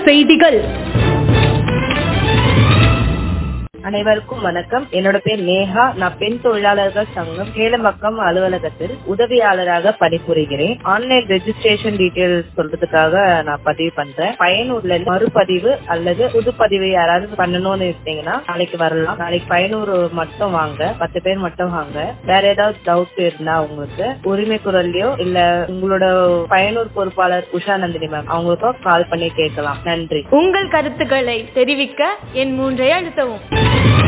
செய்திகள் அனைவருக்கும் வணக்கம் என்னோட பேர் நேஹா நான் பெண் தொழிலாளர்கள் சங்கம் கேளமக்கம் அலுவலகத்தில் உதவியாளராக பணிபுரிகிறேன் ஆன்லைன் ரெஜிஸ்ட்ரேஷன் டீடைல்ஸ் சொல்றதுக்காக நான் பதிவு பண்றேன் பயனூர்ல மறுபதிவு அல்லது புதுப்பதிவு யாராவது பண்ணணும்னு இருந்தீங்கன்னா நாளைக்கு வரலாம் நாளைக்கு பயனூர் மட்டும் வாங்க பத்து பேர் மட்டும் வாங்க வேற ஏதாவது டவுட் இருந்தா உங்களுக்கு உரிமை குரல்லையோ இல்ல உங்களோட பயனூர் பொறுப்பாளர் உஷா நந்தினி மேம் அவங்களுக்கோ கால் பண்ணி கேட்கலாம் நன்றி உங்கள் கருத்துக்களை தெரிவிக்க என் மூன்றை அழுத்தவும்